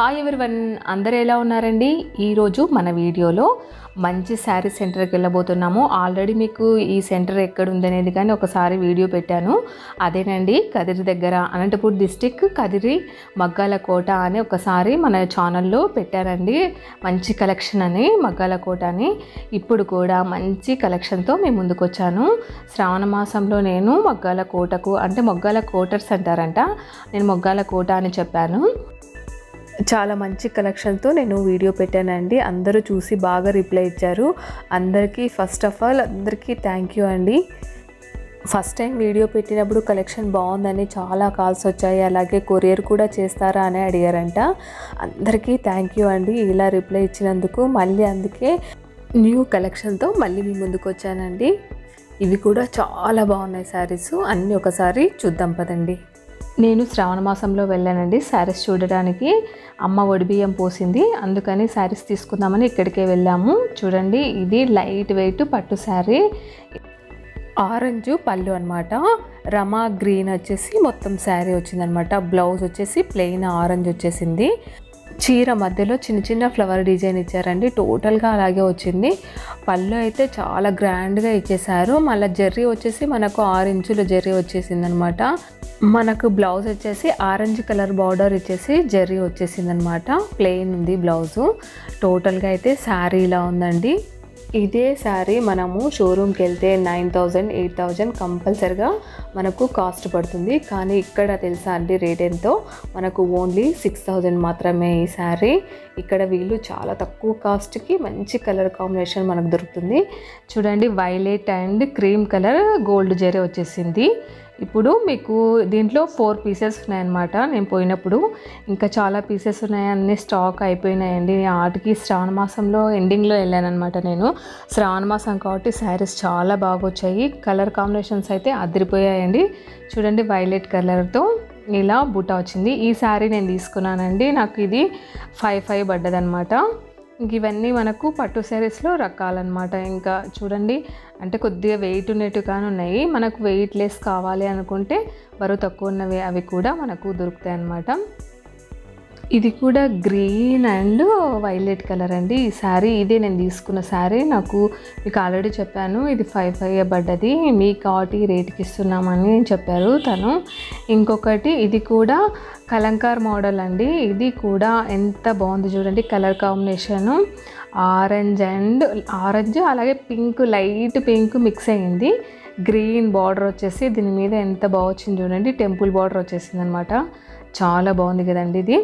hi everyone అందరు ఎలా ఉన్నారండి ఈరోజు మన వీడియోలో మంచి శారీ సెంటర్కి వెళ్ళబోతున్నాము ఆల్రెడీ మీకు ఈ సెంటర్ ఎక్కడ ఉందనేది కానీ ఒకసారి వీడియో పెట్టాను అదేనండి కదిరి దగ్గర అనంతపూర్ డిస్టిక్ కదిరి మగ్గాల కోట అని ఒకసారి మన ఛానల్లో పెట్టారండి మంచి కలెక్షన్ అని మగ్గాల కోట అని ఇప్పుడు కూడా మంచి కలెక్షన్తో మేము ముందుకు వచ్చాను శ్రావణ మాసంలో నేను మొగ్గాల కోటకు అంటే మొగ్గాల కోటర్స్ అంటారంట నేను మొగ్గాల కోట అని చెప్పాను చాలా మంచి కలెక్షన్తో నేను వీడియో పెట్టానండి అందరూ చూసి బాగా రిప్లై ఇచ్చారు అందరికీ ఫస్ట్ ఆఫ్ ఆల్ అందరికీ థ్యాంక్ యూ అండి ఫస్ట్ టైం వీడియో పెట్టినప్పుడు కలెక్షన్ బాగుందని చాలా కాల్స్ వచ్చాయి అలాగే కొరియర్ కూడా చేస్తారా అని అడిగారంట అందరికీ థ్యాంక్ యూ అండి ఇలా రిప్లై ఇచ్చినందుకు మళ్ళీ అందుకే న్యూ కలెక్షన్తో మళ్ళీ మీ ముందుకు వచ్చానండి ఇవి కూడా చాలా బాగున్నాయి శారీస్ అన్నీ ఒకసారి చూద్దాం పదండి నేను శ్రావణ మాసంలో వెళ్ళానండి శారీస్ చూడడానికి అమ్మ ఒడిబియ్యం పోసింది అందుకని శారీస్ తీసుకుందామని ఇక్కడికే వెళ్ళాము చూడండి ఇది లైట్ వెయిట్ పట్టు శారీ ఆరెంజ్ పళ్ళు అనమాట రమా గ్రీన్ వచ్చేసి మొత్తం శారీ వచ్చిందనమాట బ్లౌజ్ వచ్చేసి ప్లెయిన్ ఆరెంజ్ వచ్చేసింది చీర మధ్యలో చిన్న చిన్న ఫ్లవర్ డిజైన్ ఇచ్చారండి టోటల్గా అలాగే వచ్చింది పళ్ళు అయితే చాలా గ్రాండ్గా ఇచ్చేసారు మళ్ళీ జెర్రీ వచ్చేసి మనకు ఆరు ఇంచుల జెర్రీ వచ్చేసింది అనమాట మనకు బ్లౌజ్ వచ్చేసి ఆరెంజ్ కలర్ బార్డర్ ఇచ్చేసి జెర్రీ వచ్చేసింది అనమాట ప్లెయిన్ ఉంది బ్లౌజు టోటల్గా అయితే శారీ ఇలా ఉందండి ఇదే శారీ మనము షోరూమ్కి వెళ్తే నైన్ థౌజండ్ ఎయిట్ థౌజండ్ కంపల్సరిగా మనకు కాస్ట్ పడుతుంది కానీ ఇక్కడ తెలుసా అండి రేట్ ఎంతో మనకు ఓన్లీ సిక్స్ థౌజండ్ మాత్రమే ఈ శారీ ఇక్కడ వీళ్ళు చాలా తక్కువ కాస్ట్కి మంచి కలర్ కాంబినేషన్ మనకు దొరుకుతుంది చూడండి violet and cream colour gold zari వచ్చేసింది ఇప్పుడు మీకు దీంట్లో ఫోర్ పీసెస్ ఉన్నాయన్నమాట నేను పోయినప్పుడు ఇంకా చాలా పీసెస్ ఉన్నాయి అన్ని స్టాక్ అయిపోయినాయండి ఆటికి శ్రావణ మాసంలో ఎండింగ్లో వెళ్ళానమాట నేను శ్రావణ మాసం కాబట్టి శారీస్ చాలా బాగా వచ్చాయి కలర్ కాంబినేషన్స్ అయితే అదిరిపోయాయండి చూడండి వైలెట్ కలర్తో ఇలా బుట్ట వచ్చింది ఈ శారీ నేను తీసుకున్నానండి నాకు ఇది ఫైవ్ ఫైవ్ పడ్డదనమాట ఇంక ఇవన్నీ మనకు పట్టు శారీస్లో రకాలన్నమాట ఇంకా చూడండి అంటే కొద్దిగా వెయిట్ ఉన్నట్టు కానీ ఉన్నాయి మనకు వెయిట్ లెస్ కావాలి అనుకుంటే బరువు తక్కువ ఉన్నవి అవి కూడా మనకు దొరుకుతాయి అన్నమాట ఇది కూడా గ్రీన్ అండ్ వైలెట్ కలర్ అండి ఈ శారీ ఇదే నేను తీసుకున్న శారీ నాకు మీకు ఆల్రెడీ చెప్పాను ఇది ఫైవ్ ఫైవ్ పడ్డది మీ కాటి రేట్కి ఇస్తున్నామని చెప్పారు తను ఇంకొకటి ఇది కూడా కలంకార్ మోడల్ అండి ఇది కూడా ఎంత బాగుంది చూడండి colour combination orange and orange అలాగే పింక్ లైట్ పింక్ మిక్స్ అయ్యింది గ్రీన్ బార్డర్ వచ్చేసి దీని మీద ఎంత బాగా వచ్చింది చూడండి టెంపుల్ బార్డర్ వచ్చేసింది అనమాట చాలా బాగుంది కదండి ఇది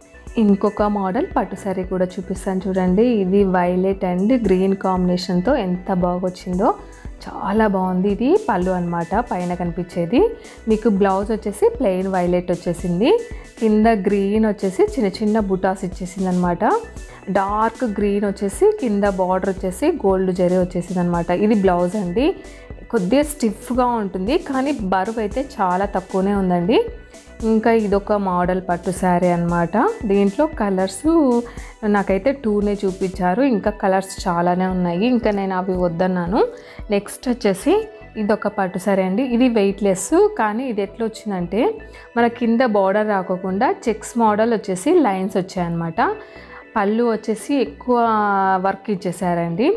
ఇంకొక మోడల్ పట్టు శారీ కూడా చూపిస్తాను చూడండి ఇది వైలెట్ అండ్ గ్రీన్ కాంబినేషన్తో ఎంత బాగా వచ్చిందో చాలా బాగుంది ఇది పళ్ళు అనమాట పైన కనిపించేది మీకు బ్లౌజ్ వచ్చేసి ప్లెయిన్ వైలెట్ వచ్చేసింది కింద గ్రీన్ వచ్చేసి చిన్న చిన్న బుటాస్ ఇచ్చేసింది అనమాట డార్క్ గ్రీన్ వచ్చేసి కింద బార్డర్ వచ్చేసి గోల్డ్ జరీ వచ్చేసింది అనమాట ఇది బ్లౌజ్ అండి కొద్దిగా స్టిఫ్గా ఉంటుంది కానీ బరువు అయితే చాలా తక్కువనే ఉందండి ఇంకా ఇదొక మోడల్ పట్టు శారీ అనమాట దీంట్లో కలర్స్ నాకైతే టూనే చూపించారు ఇంకా కలర్స్ చాలానే ఉన్నాయి ఇంకా నేను అవి వద్దన్నాను నెక్స్ట్ వచ్చేసి ఇదొక పట్టు శారీ అండి ఇది వెయిట్లెస్ కానీ ఇది ఎట్లా వచ్చిందంటే మన కింద బార్డర్ రాకోకుండా చెక్స్ మోడల్ వచ్చేసి లైన్స్ వచ్చాయన్నమాట పళ్ళు వచ్చేసి ఎక్కువ వర్క్ ఇచ్చేసారండి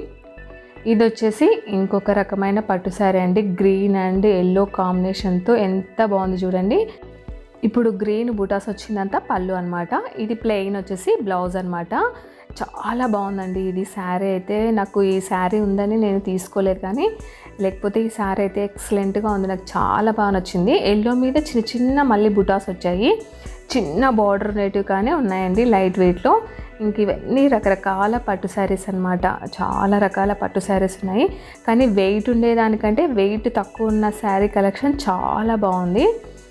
ఇది వచ్చేసి ఇంకొక రకమైన పట్టు శారీ అండి గ్రీన్ అండ్ ఎల్లో కాంబినేషన్తో ఎంత బాగుంది చూడండి ఇప్పుడు గ్రీన్ బుటాస్ వచ్చిందంతా పళ్ళు అనమాట ఇది ప్లెయిన్ వచ్చేసి బ్లౌజ్ అనమాట చాలా బాగుందండి ఇది శారీ అయితే నాకు ఈ శారీ ఉందని నేను తీసుకోలేదు కానీ లేకపోతే ఈ శారీ అయితే ఎక్సలెంట్గా ఉంది నాకు చాలా బాగా నచ్చింది ఎల్లో మీద చిన్న చిన్న మళ్ళీ బుటాస్ వచ్చాయి చిన్న బార్డర్ నేటివ్ కానీ ఉన్నాయండి లైట్ వెయిట్లో ఇంక ఇవన్నీ రకరకాల పట్టు శారీస్ అనమాట చాలా రకాల పట్టు శారీస్ ఉన్నాయి కానీ వెయిట్ ఉండేదానికంటే వెయిట్ తక్కువ ఉన్న శారీ కలెక్షన్ చాలా బాగుంది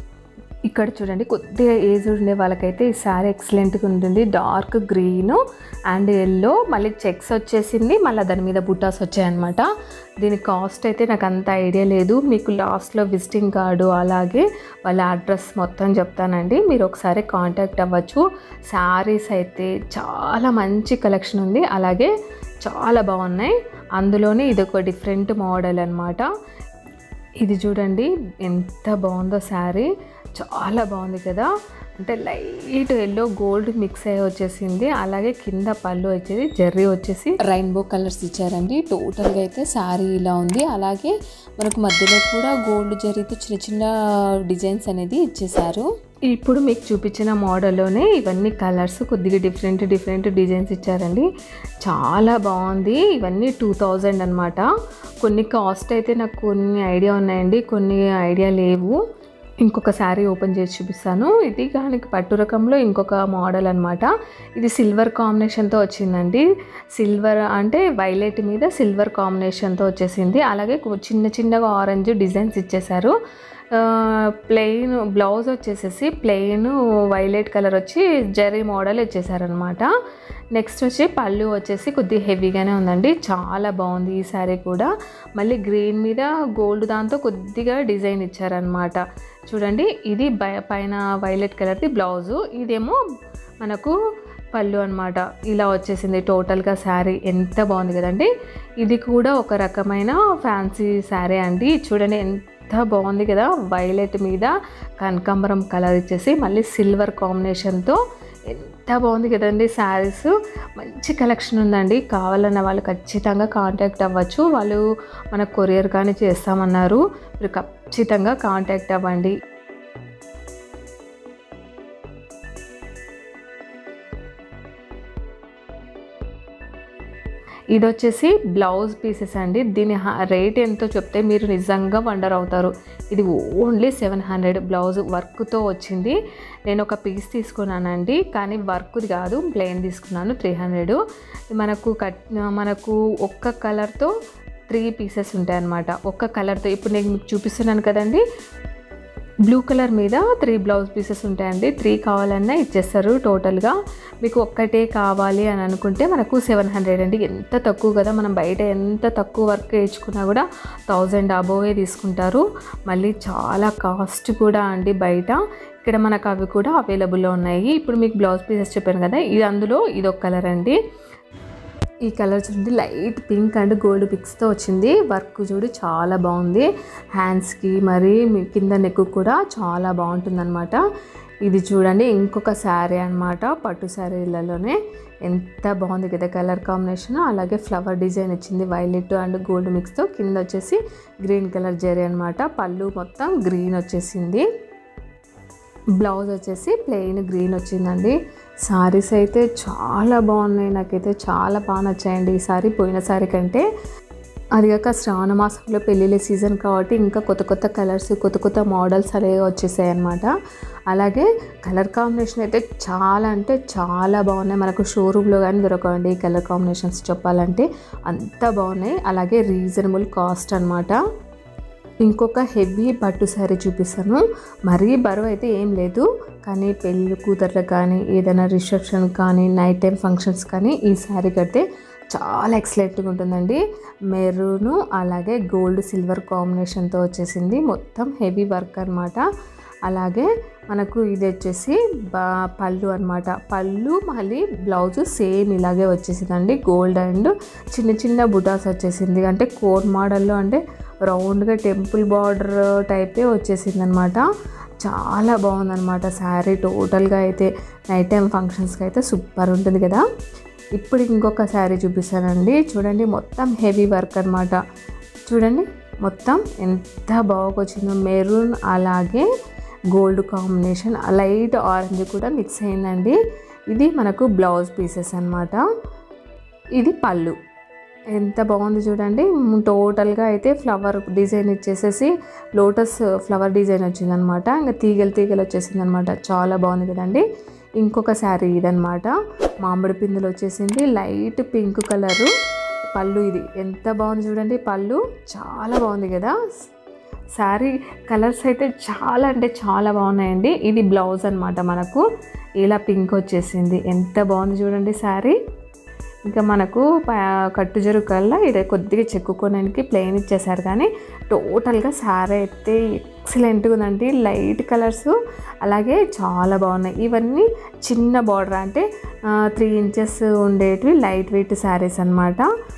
ఇక్కడ చూడండి కొద్దిగా ఏజ్ ఉండే వాళ్ళకైతే ఈ శారీ ఎక్సలెంట్గా ఉంటుంది డార్క్ గ్రీన్ అండ్ ఎల్లో మళ్ళీ చెక్స్ వచ్చేసింది మళ్ళీ దాని మీద బుటాస్ వచ్చాయన్నమాట దీని కాస్ట్ అయితే నాకు అంత ఐడియా లేదు మీకు లాస్ట్లో విజిటింగ్ కార్డు అలాగే వాళ్ళ అడ్రస్ మొత్తం చెప్తానండి మీరు ఒకసారి కాంటాక్ట్ అవ్వచ్చు శారీస్ అయితే చాలా మంచి కలెక్షన్ ఉంది అలాగే చాలా బాగున్నాయి అందులోనే ఇది ఒక డిఫరెంట్ మోడల్ అనమాట ఇది చూడండి ఎంత బాగుందో శారీ చాలా బాగుంది కదా అంటే లైట్ ఎల్లో గోల్డ్ మిక్స్ అయ్యి వచ్చేసింది అలాగే కింద పళ్ళు వచ్చేది జర్రీ వచ్చేసి రైన్బో కలర్స్ ఇచ్చారండి టోటల్గా అయితే శారీ ఇలా ఉంది అలాగే మనకు మధ్యలో కూడా గోల్డ్ జరీతో చిన్న చిన్న డిజైన్స్ అనేది ఇచ్చేసారు ఇప్పుడు మీకు చూపించిన మోడల్లోనే ఇవన్నీ కలర్స్ కొద్దిగా డిఫరెంట్ డిఫరెంట్ డిజైన్స్ ఇచ్చారండి చాలా బాగుంది ఇవన్నీ టూ థౌజండ్ అనమాట కొన్ని కాస్ట్ అయితే నాకు కొన్ని ఐడియా ఉన్నాయండి కొన్ని ఐడియా లేవు ఇంకొక శారీ ఓపెన్ చేసి చూపిస్తాను ఇది కానీ పట్టు రకంలో ఇంకొక మోడల్ అనమాట ఇది సిల్వర్ కాంబినేషన్తో వచ్చిందండి సిల్వర్ అంటే వైలెట్ మీద సిల్వర్ కాంబినేషన్తో వచ్చేసింది అలాగే కొ- చిన్న చిన్నగా ఆరెంజ్ డిజైన్స్ ఇచ్చేసారు ప్లెయిన్ బ్లౌజ్ వచ్చేసేసి ప్లెయిన్ వైలెట్ కలర్ వచ్చి జరీ మోడల్ ఇచ్చేసారనమాట నెక్స్ట్ వచ్చి పళ్ళు వచ్చేసి కొద్దిగా హెవీగానే ఉందండి చాలా బాగుంది ఈ శారీ కూడా మళ్ళీ గ్రీన్ మీద గోల్డ్ దాంతో కొద్దిగా డిజైన్ ఇచ్చారనమాట చూడండి ఇది బయ- పైన వైలెట్ కలర్ది బ్లౌజు ఇదేమో మనకు పళ్ళు అనమాట ఇలా వచ్చేసింది టోటల్గా శారీ ఎంత బాగుంది కదండి ఇది కూడా ఒక రకమైన ఫ్యాన్సీ శారీ అండి చూడండి ఎంత బాగుంది కదా వైలెట్ మీద కనకాంబరం కలర్ ఇచ్చేసి మళ్ళీ సిల్వర్ కాంబినేషన్తో ఎంత బాగుంది కదండి శారీస్ మంచి కలెక్షన్ ఉందండి కావాలన్న వాళ్ళు ఖచ్చితంగా కాంటాక్ట్ అవ్వచ్చు వాళ్ళు మన కొరియర్ కానీ చేస్తామన్నారు మీరు ఖచ్చితంగా కాంటాక్ట్ అవ్వండి ఇది వచ్చేసి బ్లౌజ్ పీసెస్ అండి దీని రేట్ ఎంతో చెప్తే మీరు నిజంగా వండర్ అవుతారు ఇది ఓన్లీ సెవెన్ హండ్రెడ్ బ్లౌజ్ వర్క్తో వచ్చింది నేను ఒక పీస్ తీసుకున్నానండి కానీ వర్క్ది కాదు ప్లెయిన్ తీసుకున్నాను త్రీ హండ్రెడ్ మనకు కట్ మనకు ఒక్క కలర్తో త్రీ పీసెస్ ఉంటాయి అన్నమాట ఒక్క కలర్తో ఇప్పుడు నేను మీకు చూపిస్తున్నాను కదండి బ్లూ కలర్ మీద త్రీ బ్లౌజ్ పీసెస్ ఉంటాయండి త్రీ కావాలన్నా ఇచ్చేస్తారు టోటల్గా మీకు ఒక్కటే కావాలి అని అనుకుంటే మనకు సెవెన్ హండ్రెడ్ అండి ఎంత తక్కువ కదా మనం బయట ఎంత తక్కువ వర్క్ వేయించుకున్నా కూడా థౌజండ్ అబోవే తీసుకుంటారు మళ్ళీ చాలా కాస్ట్ కూడా అండి బయట ఇక్కడ మనకు అవి కూడా అవైలబుల్లో ఉన్నాయి ఇప్పుడు మీకు బ్లౌజ్ పీసెస్ చెప్పాను కదా ఇది అందులో ఇది ఒక కలర్ అండి ఈ కలర్ చూడండి లైట్ పింక్ అండ్ గోల్డ్ పిక్స్తో వచ్చింది వర్క్ చూడు చాలా బాగుంది హ్యాండ్స్కి మరి మీ కింద నెక్ కూడా చాలా బాగుంటుందన్నమాట ఇది చూడండి ఇంకొక శారీ అన్నమాట పట్టు శారీలలోనే ఎంత బాగుంది కదా కలర్ కాంబినేషన్ అలాగే ఫ్లవర్ డిజైన్ వచ్చింది వైలెట్ అండ్ గోల్డ్ మిక్స్తో కింద వచ్చేసి గ్రీన్ కలర్ జరీ అనమాట పళ్ళు మొత్తం గ్రీన్ వచ్చేసింది బ్లౌజ్ వచ్చేసి ప్లెయిన్ గ్రీన్ వచ్చిందండి సారీస్ అయితే చాలా బాగున్నాయి నాకైతే చాలా బాగా నచ్చాయండి ఈ సారీ పోయిన సారీ కంటే అది కాక శ్రావణ మాసంలో పెళ్ళిళ్ళ సీజన్ కాబట్టి ఇంకా కొత్త కొత్త కలర్స్ కొత్త కొత్త మోడల్స్ అనేవి వచ్చేసాయి అనమాట అలాగే కలర్ కాంబినేషన్ అయితే చాలా అంటే చాలా బాగున్నాయి మనకు షోరూంలో కానీ దొరకండి ఈ కలర్ కాంబినేషన్స్ చెప్పాలంటే అంత బాగున్నాయి అలాగే రీజనబుల్ కాస్ట్ అనమాట ఇంకొక హెవీ పట్టు శారీ చూపిస్తాను మరీ బరువు అయితే ఏం లేదు కానీ పెళ్ళి కూతుర్లకు కానీ ఏదైనా రిసెప్షన్ కానీ నైట్ టైం ఫంక్షన్స్ కానీ ఈ శారీ కడితే చాలా ఎక్సలెంట్గా ఉంటుందండి మెరూను అలాగే గోల్డ్ సిల్వర్ కాంబినేషన్తో వచ్చేసింది మొత్తం హెవీ వర్క్ అనమాట అలాగే మనకు ఇది వచ్చేసి బా పళ్ళు అనమాట పళ్ళు మళ్ళీ బ్లౌజ్ సేమ్ ఇలాగే వచ్చేసిందండి గోల్డ్ అండ్ చిన్న చిన్న బుటాస్ వచ్చేసింది అంటే కోన్ మోడల్లో అంటే రౌండ్గా టెంపుల్ బార్డర్ టైపే వచ్చేసింది అనమాట చాలా బాగుందన్నమాట శారీ టోటల్గా అయితే నైట్ టైం ఫంక్షన్స్కి అయితే సూపర్ ఉంటుంది కదా ఇప్పుడు ఇంకొక శారీ చూపిస్తానండి చూడండి మొత్తం హెవీ వర్క్ అనమాట చూడండి మొత్తం ఎంత బాగా వచ్చిందో మెరూన్ అలాగే గోల్డ్ కాంబినేషన్ లైట్ ఆరెంజ్ కూడా మిక్స్ అయిందండి ఇది మనకు బ్లౌజ్ పీసెస్ అన్నమాట ఇది పళ్ళు ఎంత బాగుంది చూడండి టోటల్గా అయితే ఫ్లవర్ డిజైన్ ఇచ్చేసేసి లోటస్ ఫ్లవర్ డిజైన్ వచ్చిందనమాట ఇంకా తీగలు తీగలు వచ్చేసింది అనమాట చాలా బాగుంది కదండి ఇంకొక శారీ ఇదనమాట మామిడి పిందులు వచ్చేసింది లైట్ పింక్ కలరు పళ్ళు ఇది ఎంత బాగుంది చూడండి పళ్ళు చాలా బాగుంది కదా శారీ కలర్స్ అయితే చాలా అంటే చాలా బాగున్నాయండి ఇది బ్లౌజ్ అనమాట మనకు ఇలా పింక్ వచ్చేసింది ఎంత బాగుంది చూడండి శారీ ఇంకా మనకు ప- కట్టు జరుగు కల్లా ఇది కొద్దిగా చెక్కుకోవడానికి ప్లెయిన్ ఇచ్చేసారు కానీ టోటల్గా శారీ అయితే ఎక్సలెంట్గా ఉందండి లైట్ కలర్స్ అలాగే చాలా బాగున్నాయి ఇవన్నీ చిన్న బార్డర్ అంటే త్రీ ఇంచెస్ ఉండేటివి లైట్ వెయిట్ శారీస్ అన్నమాట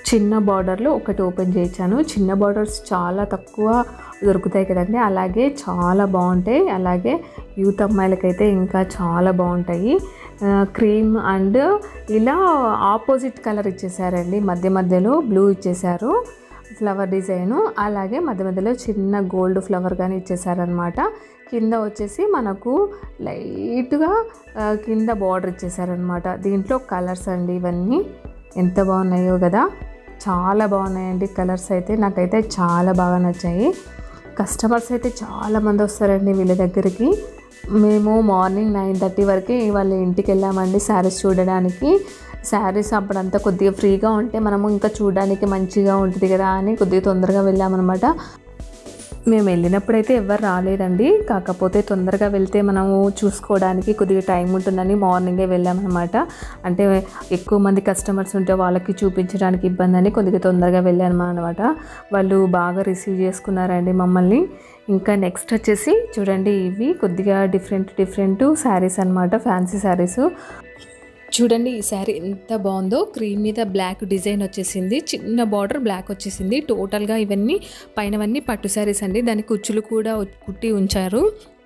చిన్న బార్డర్లో ఒకటి ఓపెన్ చేయించాను చిన్న బార్డర్స్ చాలా తక్కువ దొరుకుతాయి కదండి అలాగే చాలా బాగుంటాయి అలాగే యూత్ అమ్మాయిలకైతే ఇంకా చాలా బాగుంటాయి ఆ, క్రీమ్ అండ్ ఇలా ఆపోజిట్ కలర్ ఇచ్చేసారండి మధ్య మధ్యలో బ్లూ ఇచ్చేసారు ఫ్లవర్ డిజైను అలాగే మధ్య మధ్యలో చిన్న గోల్డ్ ఫ్లవర్ కానీ ఇచ్చేసారనమాట కింద వచ్చేసి మనకు లైట్గా ఆ, కింద బార్డర్ ఇచ్చేసారనమాట దీంట్లో కలర్స్ అండి ఇవన్నీ ఎంత బాగున్నాయో కదా చాలా బాగున్నాయండి కలర్స్ అయితే నాకైతే చాలా బాగా నచ్చాయి కస్టమర్స్ అయితే చాలా మంది వస్తారండి వీళ్ళ దగ్గరికి మేము మార్నింగ్ నైన్ థర్టీ వరకు వాళ్ళ ఇంటికి వెళ్ళామండి శారీస్ చూడడానికి శారీస్ అప్పుడంతా కొద్దిగా ఫ్రీగా ఉంటే మనము ఇంకా చూడడానికి మంచిగా ఉంటుంది కదా అని కొద్దిగా తొందరగా వెళ్ళామన్నమాట మేము వెళ్ళినప్పుడైతే ఎవరు రాలేదండి కాకపోతే తొందరగా వెళ్తే మనము చూసుకోవడానికి కొద్దిగా టైం ఉంటుందని మార్నింగే వెళ్ళామన్నమాట అంటే ఎక్కువ మంది కస్టమర్స్ ఉంటే వాళ్ళకి చూపించడానికి ఇబ్బంది అని కొద్దిగా తొందరగా వెళ్ళాను అనమాట వాళ్ళు బాగా రిసీవ్ చేసుకున్నారండి మమ్మల్ని ఇంకా నెక్స్ట్ వచ్చేసి చూడండి ఇవి కొద్దిగా డిఫరెంట్ డిఫరెంట్ శారీస్ అనమాట ఫ్యాన్సీ శారీస్ చూడండి ఈ శారీ ఎంత బాగుందో క్రీమ్ మీద బ్లాక్ డిజైన్ వచ్చేసింది చిన్న బార్డర్ బ్లాక్ వచ్చేసింది టోటల్గా ఇవన్నీ పైనవన్నీ పట్టు శారీస్ అండి దాని కుచ్చులు కూడా కుట్టి ఉంచారు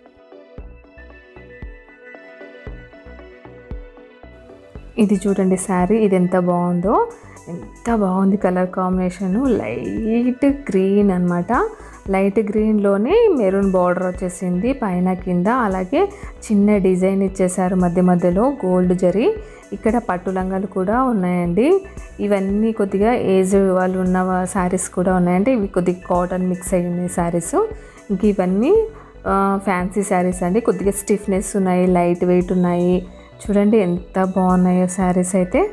ఇది చూడండి శారీ ఇది ఎంత బాగుందో ఎంత బాగుంది కలర్ కాంబినేషన్ లైట్ గ్రీన్ అన్నమాట లైట్ గ్రీన్లోనే మెరూన్ బార్డర్ వచ్చేసింది పైన కింద అలాగే చిన్న డిజైన్ ఇచ్చేసారు మధ్య మధ్యలో గోల్డ్ జరీ ఇక్కడ పట్టు లంగాలు కూడా ఉన్నాయండి ఇవన్నీ కొద్దిగా ఏజ్ వాళ్ళు ఉన్న శారీస్ కూడా ఉన్నాయండి ఇవి కొద్దిగా కాటన్ మిక్స్ అయ్యింది శారీస్ ఇంక ఇవన్నీ ఫ్యాన్సీ శారీస్ అండి కొద్దిగా స్టిఫ్నెస్ ఉన్నాయి లైట్ వెయిట్ ఉన్నాయి చూడండి ఎంత బాగున్నాయో శారీస్ అయితే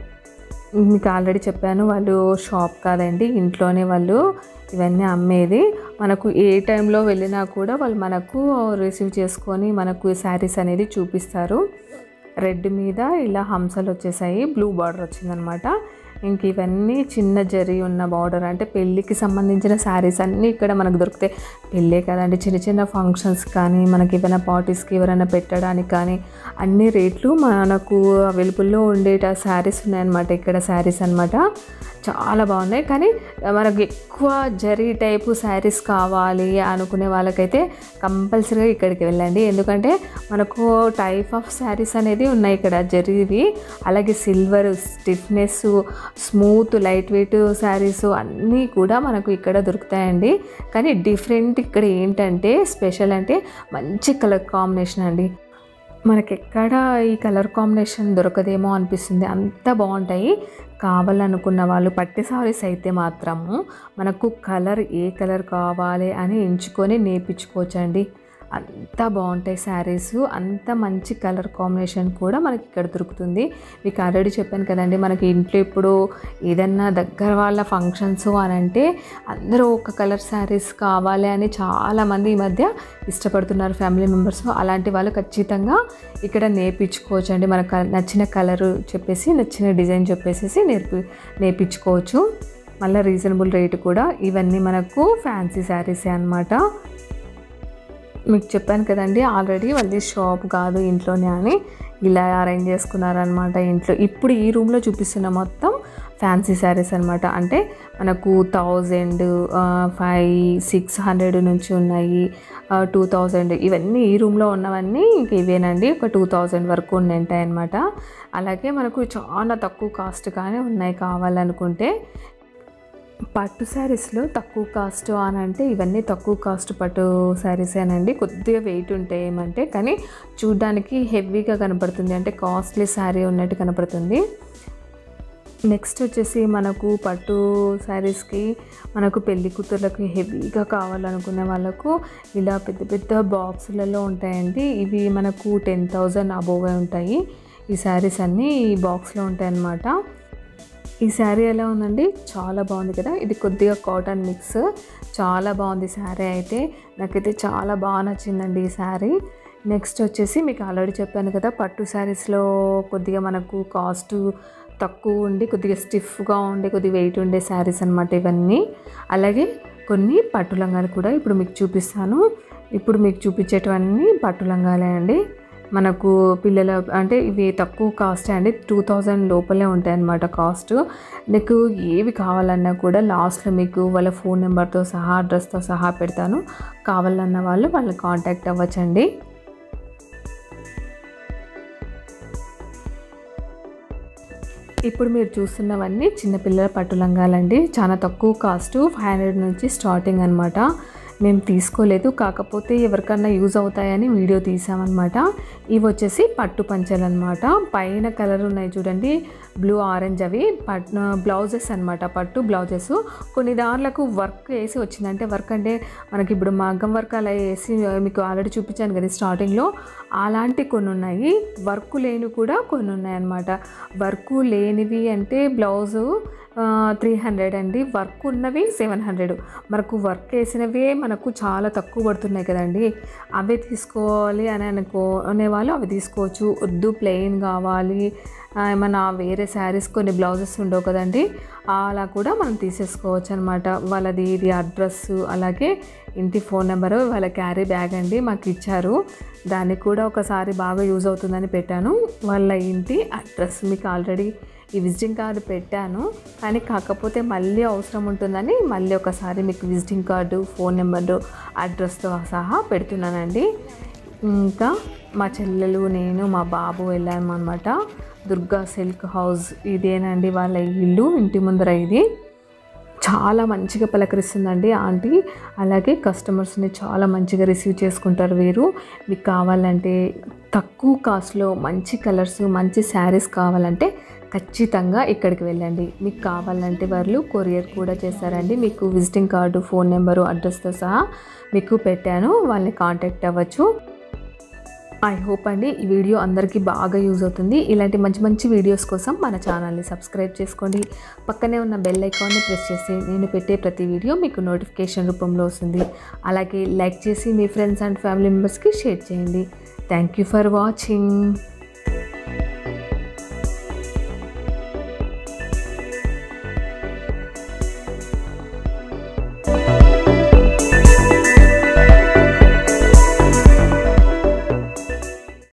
మీకు ఆల్రెడీ చెప్పాను వాళ్ళు షాప్ కాదండి ఇంట్లోనే వాళ్ళు ఇవన్నీ అమ్మేది మనకు ఏ టైంలో వెళ్ళినా కూడా వాళ్ళు మనకు రిసీవ్ చేసుకొని మనకు శారీస్ అనేది చూపిస్తారు రెడ్ మీద ఇలా హంసలు వచ్చేసాయి బ్లూ బార్డర్ వచ్చిందనమాట ఇంక ఇవన్నీ చిన్న జరి ఉన్న బార్డర్ అంటే పెళ్ళికి సంబంధించిన శారీస్ అన్నీ ఇక్కడ మనకు దొరుకుతాయి పెళ్ళే కదండి చిన్న చిన్న ఫంక్షన్స్ కానీ మనకి ఏమైనా పార్టీస్కి ఎవరైనా పెట్టడానికి కానీ అన్ని రేట్లు మనకు అవైలబుల్లో ఉండేట శారీస్ ఉన్నాయన్నమాట ఇక్కడ శారీస్ అన్నమాట చాలా బాగున్నాయి కానీ మనకు ఎక్కువ జరీ టైపు శారీస్ కావాలి అనుకునే వాళ్ళకైతే కంపల్సరీగా ఇక్కడికి వెళ్ళండి ఎందుకంటే మనకు టైప్ ఆఫ్ శారీస్ అనేది ఉన్నాయి ఇక్కడ జరీవి అలాగే silver stiffness smooth light weight saris అన్నీ కూడా మనకు ఇక్కడ దొరుకుతాయండి కానీ డిఫరెంట్ ఇక్కడ ఏంటంటే స్పెషల్ అంటే మంచి కలర్ కాంబినేషన్ అండి మనకి ఎక్కడ ఈ కలర్ కాంబినేషన్ దొరకదేమో అనిపిస్తుంది అంత బాగుంటాయి కావాలనుకున్న వాళ్ళు పట్టు సారీస్ అయితే మాత్రము మనకు కలర్ ఏ కలర్ కావాలి అని ఎంచుకొని నేర్పించుకోవచ్చండి అంత బాగుంటాయి శారీస్ అంత మంచి కలర్ కాంబినేషన్ కూడా మనకి ఇక్కడ దొరుకుతుంది మీకు ఆల్రెడీ చెప్పాను కదండి మనకి ఇంట్లో ఇప్పుడు ఏదన్నా దగ్గర వాళ్ళ ఫంక్షన్స్ అని అంటే అందరూ ఒక కలర్ శారీస్ కావాలి అని చాలామంది ఈ మధ్య ఇష్టపడుతున్నారు ఫ్యామిలీ మెంబర్స్ అలాంటి వాళ్ళు ఖచ్చితంగా ఇక్కడ నేర్పించుకోవచ్చు అండి మనకు నచ్చిన కలర్ చెప్పేసి నచ్చిన డిజైన్ చెప్పేసి నేర్పి నేర్పించుకోవచ్చు మళ్ళీ రీజనబుల్ రేటు కూడా ఇవన్నీ మనకు ఫ్యాన్సీ శారీసే అనమాట మీకు చెప్పాను కదండి ఆల్రెడీ వాళ్ళది షాప్ కాదు ఇంట్లోనే అని ఇలా అరేంజ్ చేసుకున్నారనమాట ఇంట్లో ఇప్పుడు ఈ రూమ్లో చూపిస్తున్న మొత్తం ఫ్యాన్సీ శారీస్ అనమాట అంటే మనకు థౌజండ్ ఫైవ్ సిక్స్ హండ్రెడ్ నుంచి ఉన్నాయి టూ థౌజండ్ ఇవన్నీ ఈ రూమ్లో ఉన్నవన్నీ ఇంక ఇవేనండి ఒక టూ థౌజండ్ వరకు ఉంటాయి అనమాట అలాగే మనకు చాలా తక్కువ కాస్ట్ కానీ ఉన్నాయి కావాలనుకుంటే పట్టు శారీస్లో తక్కువ కాస్ట్ అని అంటే ఇవన్నీ తక్కువ కాస్ట్ పట్టు శారీసేనండి కొద్దిగా వెయిట్ ఉంటాయి ఏమంటే కానీ చూడ్డానికి హెవీగా కనపడుతుంది అంటే కాస్ట్లీ శారీ ఉన్నట్టు కనపడుతుంది నెక్స్ట్ వచ్చేసి మనకు పట్టు శారీస్కి మనకు పెళ్లి కూతుర్లకు హెవీగా కావాలనుకునే వాళ్ళకు ఇలా పెద్ద పెద్ద బాక్సులలో ఉంటాయండి ఇవి మనకు టెన్ థౌజండ్ అబోవే ఉంటాయి ఈ శారీస్ అన్నీ ఈ బాక్స్లో ఉంటాయి అన్నమాట ఈ శారీ ఎలా ఉందండి చాలా బాగుంది కదా ఇది కొద్దిగా కాటన్ మిక్స్ చాలా బాగుంది శారీ అయితే నాకైతే చాలా బాగా నచ్చిందండి ఈ శారీ నెక్స్ట్ వచ్చేసి మీకు ఆల్రెడీ చెప్పాను కదా పట్టు శారీస్లో కొద్దిగా మనకు కాస్ట్ తక్కువ ఉండి కొద్దిగా స్టిఫ్గా ఉండి కొద్దిగా వెయిట్ ఉండే శారీస్ అనమాట ఇవన్నీ అలాగే కొన్ని పట్టు లంగాలు కూడా ఇప్పుడు మీకు చూపిస్తాను ఇప్పుడు మీకు చూపించేటివన్నీ పట్టు లంగాలే అండి మనకు పిల్లల అంటే ఇవి తక్కువ కాస్ట్ అండి టూ థౌజండ్ లోపలే ఉంటాయి అన్నమాట కాస్ట్ నీకు ఏవి కావాలన్నా కూడా లాస్ట్లో మీకు వాళ్ళ ఫోన్ నెంబర్తో సహా అడ్రస్తో సహా పెడతాను కావాలన్న వాళ్ళు వాళ్ళని కాంటాక్ట్ అవ్వచ్చండి ఇప్పుడు మీరు చూస్తున్నవన్నీ చిన్నపిల్లల పట్టు లంగాలండి చాలా తక్కువ కాస్ట్ ఫైవ్ హండ్రెడ్ నుంచి స్టార్టింగ్ అనమాట మేము తీసుకోలేదు కాకపోతే ఎవరికన్నా యూజ్ అవుతాయని వీడియో తీసామన్నమాట ఇవి వచ్చేసి పట్టు పంచలు అనమాట పైన కలర్ ఉన్నాయి చూడండి బ్లూ ఆరెంజ్ అవి పట్ బ్లౌజెస్ అనమాట పట్టు బ్లౌజెస్ కొన్ని దాంట్లకు వర్క్ వేసి వచ్చిందంటే వర్క్ అంటే మనకి ఇప్పుడు మగ్గం వర్క్ అలా వేసి మీకు ఆల్రెడీ చూపించాను కదా స్టార్టింగ్లో అలాంటి కొన్ని ఉన్నాయి వర్క్ లేనివి కూడా కొన్ని ఉన్నాయి అన్నమాట వర్క్ లేనివి అంటే బ్లౌజు త్రీ హండ్రెడ్ అండి వర్క్ ఉన్నవి సెవెన్ హండ్రెడ్ మనకు వర్క్ వేసినవే మనకు చాలా తక్కువ పడుతున్నాయి కదండి అవే తీసుకోవాలి అని అనుకో అనేవాళ్ళు అవి తీసుకోవచ్చు వద్దు ప్లెయిన్ కావాలి ఆ, ఏమన్నా వేరే శారీస్ కొన్ని బ్లౌజెస్ ఉండవు కదండి అలా కూడా మనం తీసేసుకోవచ్చు అనమాట వాళ్ళది ఇది అడ్రస్ అలాగే ఇంటి ఫోన్ నెంబరు వాళ్ళ క్యారీ బ్యాగ్ అండి మాకు ఇచ్చారు దానికి కూడా ఒకసారి బాగా యూజ్ అవుతుందని పెట్టాను వాళ్ళ ఇంటి అడ్రస్ మీకు ఆల్రెడీ ఈ విజిటింగ్ కార్డు పెట్టాను కానీ కాకపోతే మళ్ళీ అవసరం ఉంటుందని మళ్ళీ ఒకసారి మీకు విజిటింగ్ కార్డు ఫోన్ నెంబరు అడ్రస్తో సహా పెడుతున్నానండి ఇంకా మా చెల్లెలు నేను మా బాబు వెళ్ళాము అనమాట దుర్గా సిల్క్ హౌస్ ఇదేనండి వాళ్ళ ఇల్లు ఇంటి ముందర ఇది చాలా మంచిగా పలకరిస్తుందండి ఆంటీ అలాగే కస్టమర్స్ని చాలా మంచిగా రిసీవ్ చేసుకుంటారు వీరు మీకు కావాలంటే తక్కువ కాస్ట్లో మంచి కలర్స్ మంచి శారీస్ కావాలంటే ఖచ్చితంగా ఇక్కడికి వెళ్ళండి మీకు కావాలంటే వాళ్ళు కొరియర్ కూడా చేస్తారండి మీకు విజిటింగ్ కార్డు ఫోన్ నెంబరు అడ్రస్తో సహా మీకు పెట్టాను వాళ్ళని కాంటాక్ట్ అవ్వచ్చు ఐ హోప్ అండి ఈ వీడియో అందరికీ బాగా యూజ్ అవుతుంది ఇలాంటి మంచి మంచి వీడియోస్ కోసం మన ఛానల్ని సబ్స్క్రైబ్ చేసుకోండి పక్కనే ఉన్న బెల్ ఐకాన్ని ప్రెస్ చేసి నేను పెట్టే ప్రతి వీడియో మీకు నోటిఫికేషన్ రూపంలో వస్తుంది అలాగే లైక్ చేసి మీ ఫ్రెండ్స్ అండ్ ఫ్యామిలీ మెంబర్స్కి షేర్ చేయండి థ్యాంక్ యూ ఫర్ వాచింగ్